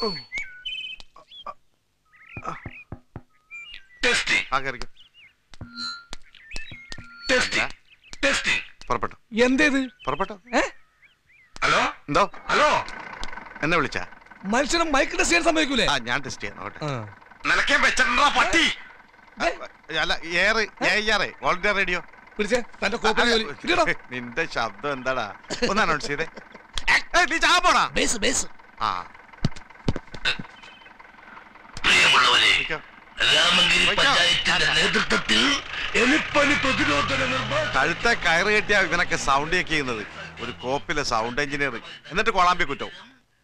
Testing ആ കയറിക്കോ testing testing പുറപ്പെട്ടു എന്തേത് പുറപ്പെട്ടു ഹലോ എന്തോ ഹലോ എന്നെ വിളിച്ചാ മനുഷ്യനെ മൈക്ക് ടെസ്റ്റ് ചെയ്യാൻ സമ്മതിക്കൂലേ ആ ഞാൻ ടെസ്റ്റ് ചെയ്യാം നോക്കട്ടെ നിലക്കെ വെച്ചിട്ടുണ്ടാ പട്ടി ആ, അല്ല ഏറ് ഏറെ ഓൾ ഇന്ത്യ റേഡിയോ പിടിച്ചേ തന്റെ കോപ്പി ജോലി കിട്ടിയോ നിന്റെ ശബ്ദം എന്താടാ ഒന്ന് അനൗൺസ് ചെയ്തേ ഏയ്, നീ ചാ പോടാ ബേസ് ബേസ് ആ പ്രിയമുള്ളവരെ നിക്കോ. രാമഗിരി വയ്ക്കോ. പഞ്ചായത്തിന്റെ നേതൃത്വത്തിൽ എലിപ്പനി പ്രതിരോധന നിർമ്മാണം കഴുത്തെ കയറ് കെട്ടിയാ ഇവനൊക്കെ സൗണ്ട് ചെക്ക് ചെയ്യുന്നത് ഒരു കോപ്പിലെ സൗണ്ട് എഞ്ചിനീയർ എന്നിട്ട് കൊളാമ്പി കുറ്റവും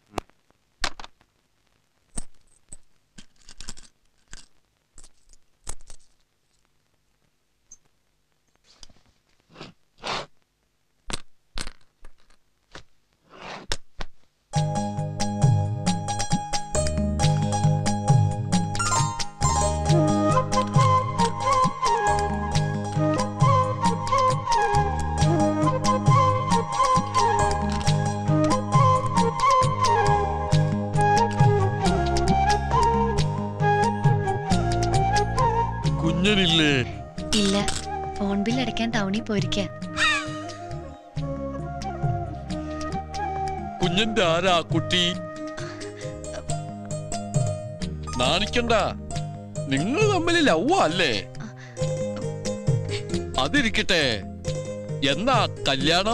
കുഞ്ഞനില്ലേ ഇല്ല ഫോൺ ബിൽ അടയ്ക്കാൻ ടൗണിൽ പോയിരിക്ക കുഞ്ഞന്റെ ആരാ കുട്ടി നാണിക്കണ്ട നിങ്ങൾ തമ്മിൽ ലവ്വ അല്ലേ അതിരിക്കട്ടെ എന്നാ കല്യാണം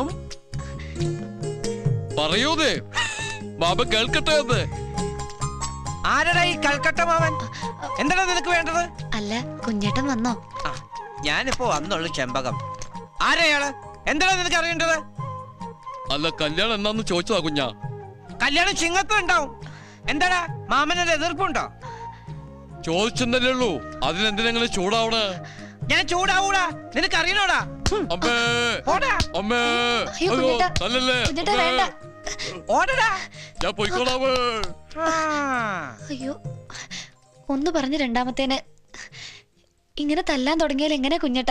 പറയൂതേ ബാബ കേൾക്കട്ടെ എന്ന് ആരടാ ഈ കൽക്കട്ട മാമൻ എന്താണ് നിനക്ക് വേണ്ടത് അല്ല കുഞ്ഞേട്ടൻ വന്നോ ആ ഞാനിപ്പോ വന്നുള്ളു ചെമ്പകം ആരയാള് എന്താണ് നിനക്ക് അറിയേണ്ടത് അല്ല കല്യാണം എന്നാന്ന് ചോദിച്ചതാ കുഞ്ഞാ കല്യാണം ചിങ്ങത്തും ഉണ്ടാവും എന്താടാ മാമനൊരു എതിർപ്പുണ്ടോ ചോദിച്ചെന്നല്ലേ ഉള്ളൂ അതിനെന്തിനെങ്ങനെ ചൂടാവണേ ഞാൻ ചൂടാവൂടാ നിനക്ക് അറിയണോടാ അമ്മേ ഓടാ അമ്മേ അയ്യോ, അയ്യോ കുഞ്ഞേട്ടാ. തല്ലല്ലേ കുഞ്ഞേട്ടാ, അമ്മേ. വേണ്ട. ഓടടാ ഞാൻ പോയിക്കോളാമേ ആ. അയ്യോ ഒന്ന് പറഞ്ഞ് രണ്ടാമത്തേന് ഇങ്ങനെ തല്ലാൻ തുടങ്ങിയാൽ എങ്ങനെ കുഞ്ഞേട്ടാ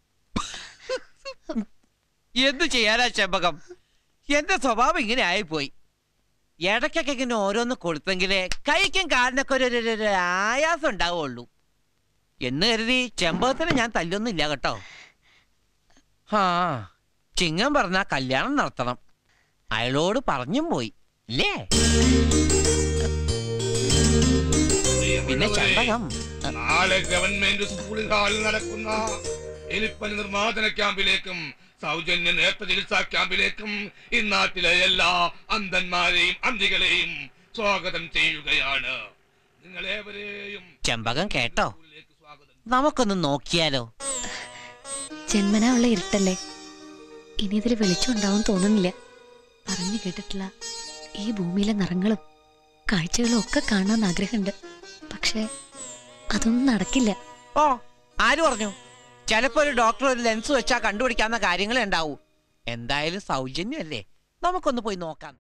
എന്ത് ചെയ്യാനാ ചെമ്പകം എന്റെ സ്വഭാവം ഇങ്ങനെ ആയിപ്പോയി ഇടയ്ക്കൊക്കെ ഇങ്ങനെ ഓരോന്ന് കൊടുത്തെങ്കിലേ കൈക്കും കാലിനൊക്കെ ഒരു ഒരു- ഒരു ആയാസം ഉണ്ടാവുള്ളൂ എന്ന് കരുതി ചെമ്പകത്തിന് ഞാൻ തല്ലൊന്നുമില്ല കേട്ടോ ആ ചിങ്ങം പറഞ്ഞ കല്യാണം നടത്തണം അയാളോട് പറഞ്ഞും പോയി ഇല്ലേ പിന്നെ ചെമ്പകം നാളെ ഗവൺമെന്റ് സ്കൂളിൽ ഹാളിൽ നടക്കുന്ന എലിപ്പനി നിർമ്മാർജ്ജന ക്യാമ്പിലേക്കും സൗജന്യ നേത്ര ചികിത്സാ ക്യാമ്പിലേക്കും ഇന്നാട്ടിലെ എല്ലാ അന്ധന്മാരെയും അന്ധികളെയും സ്വാഗതം ചെയ്യുകയാണ് നിങ്ങളേവരെയും ചെമ്പകം കേട്ടോ സ്കൂളിലേക്ക് സ്വാഗതം നമുക്കൊന്ന് നോക്കിയാലോ ജന്മനാ ഉള്ള ഇരുട്ടല്ലേ ഇനി ഇതിൽ വെളിച്ചമുണ്ടാവും തോന്നുന്നില്ല പറഞ്ഞു കേട്ടിട്ടില്ല ഈ ഭൂമിയിലെ നിറങ്ങളും കാഴ്ചകളും ഒക്കെ കാണാൻ ആഗ്രഹമുണ്ട് പക്ഷേ അതൊന്നും നടക്കില്ല ഓ ആര് പറഞ്ഞു ചിലപ്പോ ഒരു ഡോക്ടർ ഒരു ലെൻസ് വെച്ചാ കണ്ടുപിടിക്കാവുന്ന കാര്യങ്ങളേ ഉണ്ടാവൂ എന്തായാലും സൗജന്യമല്ലേ നമുക്കൊന്ന് പോയി നോക്കാം